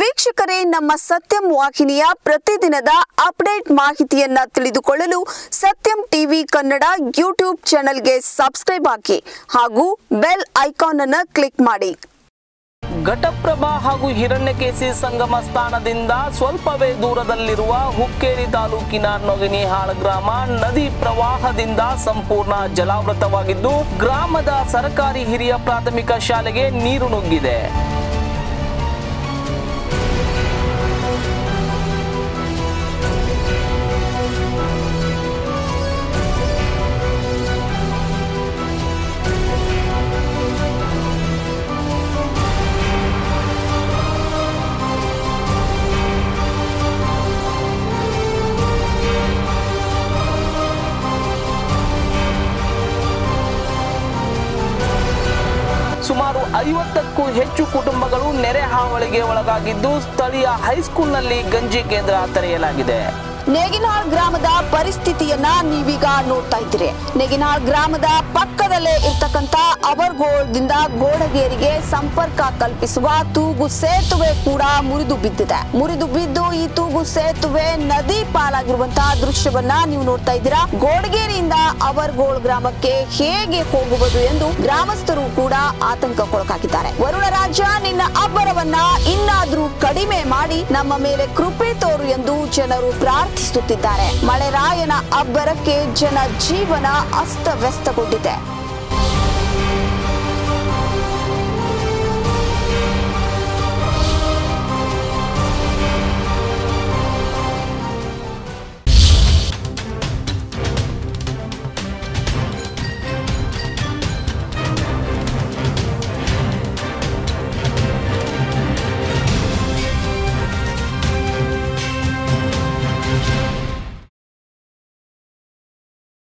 ವೀಕ್ಷಕರೇ ನಮ್ಮ ಸತ್ಯಂ ವಾಹಿನಿಯ ಪ್ರತಿದಿನದ ಅಪ್ಡೇಟ್ ಮಾಹಿತಿಯನ್ನ ತಿಳಿದುಕೊಳ್ಳಲು ಸತ್ಯಂ ಟಿವಿ ಕನ್ನಡ ಯೂಟ್ಯೂಬ್ ಚಾನೆಲ್ಗೆ ಸಬ್ಸ್ಕ್ರೈಬ್ ಹಾಕಿ ಹಾಗೂ ಬೆಲ್ ಐಕಾನ್ ಅನ್ನು ಕ್ಲಿಕ್ ಮಾಡಿ ಘಟಪ್ರಭಾ ಹಾಗೂ ಹಿರಣ್ಯಕೇಸಿ ಸಂಗಮ ಸ್ಥಾನದಿಂದ ಸ್ವಲ್ಪವೇ ದೂರದಲ್ಲಿರುವ ಹುಕ್ಕೇರಿ ತಾಲೂಕಿನ ನೊಗನಿಹಾಳ ಗ್ರಾಮ ನದಿ ಪ್ರವಾಹದಿಂದ ಸಂಪೂರ್ಣ ಜಲಾವೃತವಾಗಿದ್ದು ಗ್ರಾಮದ ಸರ್ಕಾರಿ ಹಿರಿಯ ಪ್ರಾಥಮಿಕ ಶಾಲೆಗೆ ನೀರು ನುಗ್ಗಿದೆ ಸುಮಾರು ಐವತ್ತಕ್ಕೂ ಹೆಚ್ಚು ಕುಟುಂಬಗಳು ನೆರೆ ಹಾವಳಿಗೆ ಒಳಗಾಗಿದ್ದು ಸ್ಥಳೀಯ ಹೈಸ್ಕೂಲ್ನಲ್ಲಿ ಗಂಜಿ ಕೇಂದ್ರ ತೆರೆಯಲಾಗಿದೆ ನೇಗಿನಾಳ್ ಗ್ರಾಮದ ಪರಿಸ್ಥಿತಿಯನ್ನ ನೀವೀಗ ನೋಡ್ತಾ ಇದ್ದೀರಿ ನೇಗಿನಾಳ್ ಗ್ರಾಮದ ಪಕ್ಕದಲ್ಲೇ ಇರ್ತಕ್ಕಂತ ಅವರ್ಗೋಳದಿಂದ ಗೋಡಗೇರಿಗೆ ಸಂಪರ್ಕ ಕಲ್ಪಿಸುವ ತೂಗು ಸೇತುವೆ ಕೂಡ ಮುರಿದು ಬಿದ್ದಿದೆ ಮುರಿದು ಬಿದ್ದು ಈ ತೂಗು ಸೇತುವೆ ನದಿ ಪಾಲಾಗಿರುವಂತಹ ದೃಶ್ಯವನ್ನ ನೀವು ನೋಡ್ತಾ ಇದ್ದೀರಾ ಗೋಡಗೇರಿಯಿಂದ ಅವರ್ಗೋಳ್ ಗ್ರಾಮಕ್ಕೆ ಹೇಗೆ ಹೋಗುವುದು ಎಂದು ಗ್ರಾಮಸ್ಥರು ಕೂಡ ಆತಂಕಕ್ಕೊಳಗಾಗಿದ್ದಾರೆ ವರುಣ ರಾಜ ನಿನ್ನ ಅಬ್ಬರವನ್ನ ಇನ್ನಾದ್ರೂ ಕಡಿಮೆ ಮಾಡಿ ನಮ್ಮ ಮೇಲೆ ಕೃಪೆ ತೋರು ಎಂದು ಜನರು ಪ್ರಾರ್ಥಿಸುತ್ತಿದ್ದಾರೆ ಮಳೆರಾಯನ ಅಬ್ಬರಕ್ಕೆ ಜನ ಜೀವನ ಅಸ್ತವ್ಯಸ್ತಗೊಂಡಿದೆ